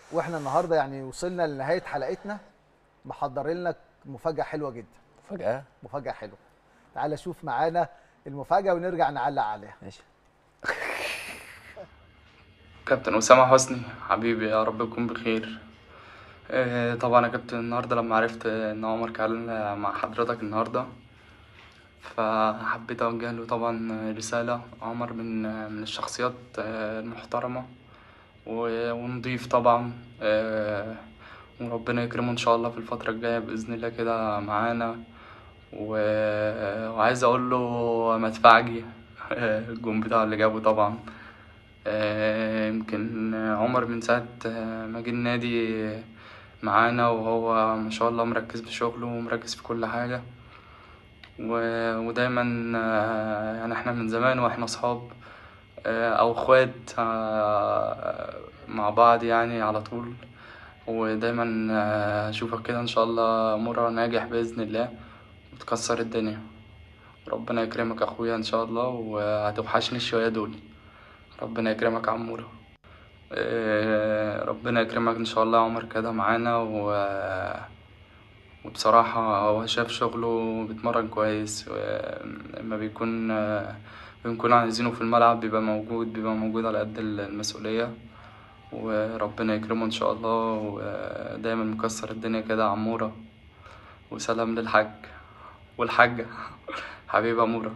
واحنا النهارده يعني وصلنا لنهايه حلقتنا محضرين لك مفاجاه حلوه جدا فجأة مفاجاه حلوه تعالى شوف معانا المفاجاه ونرجع نعلق عليها ماشي كابتن أسامة حسني حبيبي يا رب تكون بخير آه، طبعا يا كابتن النهاردة لما عرفت إن عمر كان مع حضرتك النهاردة فحبيت أوجه له طبعا رسالة عمر من من الشخصيات آه، المحترمة و- ونضيف طبعا آه، وربنا يكرمه إن شاء الله في الفترة الجاية بإذن الله كده معانا و- وعايز أقول له مدفعجي الجون بتاعه اللي جابه طبعا آه، يمكن عمر من ساعة آه، ما جه النادي معانا وهو ما شاء الله مركز في شغله ومركز في كل حاجة و- ودايما آه، يعني احنا من زمان واحنا صحاب آه، او اخوات آه، مع بعض يعني على طول ودايما آه، اشوفك كده ان شاء الله مرة ناجح بإذن الله وتكسر الدنيا ربنا يكرمك اخويا ان شاء الله وهتوحشني الشوية دول ربنا يكرمك يا عمورة آه، ربنا يكرمك ان شاء الله يا عمر كده معانا و... وبصراحة هو شاف شغله بيتمرن كويس لما بيكون آه، بنكون عايزينه في الملعب بيبقى موجود بيبقى موجود على قد المسؤولية وربنا يكرمه ان شاء الله ودايما مكسر الدنيا كده يا عمورة وسلام للحاج والحاجة حبيبي عمورة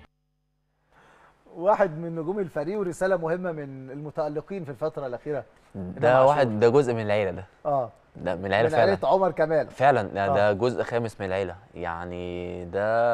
واحد من نجوم الفريق ورساله مهمه من المتالقين في الفتره الاخيره ده عاشور. واحد ده جزء من العيلة ده اه ده من العيلة من فعلا عيله عمر كمال فعلا ده, آه. ده جزء خامس من العيلة يعني ده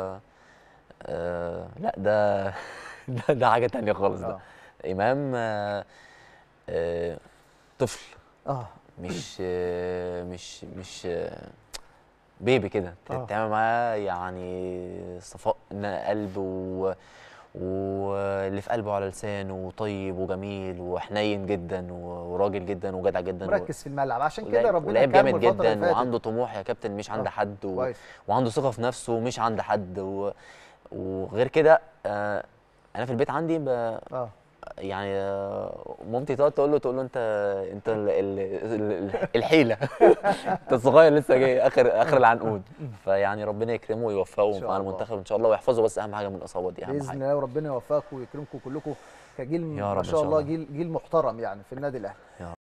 آه لا ده ده, ده حاجة تانية خالص ده اه إمام آه آه طفل اه مش آه مش مش آه بيبي كده آه. تتعامل معاه يعني صفاء قلب و واللي في قلبه على لسانه وطيب وجميل وحنين جدا و- وراجل جدا وجدع جدا و- مركز في الملعب عشان كده ولعب- ربنا ولعب كرمه جامد الفتره اللي جدا فاتت وعنده طموح يا كابتن مش عند آه، حد و... كويس وعنده ثقه في نفسه مش عند حد و... وغير كده آه انا في البيت عندي ب... اه يعني آه، مامتي تقعد تقول له تقول له انت انت ال... ال... ال... الحيله انت الصغير لسه جاي اخر اخر العنقود فيعني ربنا يكرمه إن ويوفقه شاء مع الله. المنتخب ان شاء الله ويحفظه بس اهم حاجه من الاصابات دي اهم باذن حاجه الله وربنا يوفقكم ويكرمكم كلكم كجيل يا ما رب إن شاء شاء الله الله. جيل جيل محترم يعني في النادي الاهلي